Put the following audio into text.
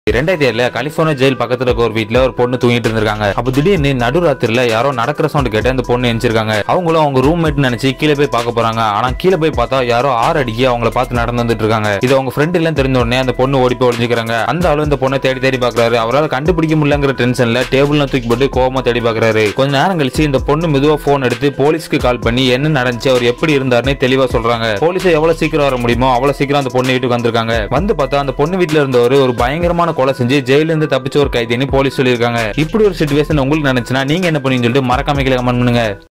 ரெண்டாயிரத்தி ஏழுல California jail பக்கத்துல இருக்க ஒரு வீட்ல ஒரு பொண்ணு தூங்கிட்டு இருந்திருக்காங்க அப்ப திடீர்னு நடுராத்திரில யாரோ நடக்கிற சவுண்ட் கேட்டு அந்த பொண்ணு எந்திரிச்சிருக்காங்க அவங்களும் அவங்க ரூம்மேட் நினைச்சு கீழே போய் பார்க்க போறாங்க ஆனா கீழே போய் பார்த்தா யாரோ ஆறு அடிக்கி அவங்கள பார்த்து நடந்து வந்துட்டு இருக்காங்க இது அவங்க ஃப்ரெண்ட் எல்லாம் தெரிஞ்ச உடனே அந்த பொண்ணு ஓடி போய் ஒளிஞ்சுக்கிறாங்க அந்த ஆளு இந்த பொண்ணை தேடி தேடி பாக்குறாரு அவரால் கண்டுபிடிக்க முடியலங்கிற டென்ஷன்ல டேபிள்ல தூக்கி போட்டு கோவமா தேடி பாக்குறாரு கொஞ்ச நேரம் கழிச்சு இந்த பொண்ணு மெதுவா போன் எடுத்து போலீஸ்க்கு கால் பண்ணி என்ன நடந்துச்சு அவர் எப்படி இருந்தாருன்னு தெளிவா சொல்றாங்க போலீஸ் எவ்வளவு சீக்கிரம் வர முடியுமோ அவ்வளவு சீக்கிரம் அந்த பொண்ணு வீட்டுக்கு வந்திருக்காங்க வந்து பார்த்தா அந்த பொண்ணு வீட்டுல இருந்தவர் ஒரு பயங்கரமான கொலை செஞ்சு ஜெயில இருந்து தப்பிச்ச ஒரு கைதின்னு போலீஸ் சொல்லியிருக்காங்க இப்படி ஒரு சுச்சுவேஷன் உங்களுக்கு நினைச்சுன்னா நீங்க என்ன பண்ணுவீங்கன்னு சொல்லிட்டு மறக்காம கமெண்ட் பண்ணுங்க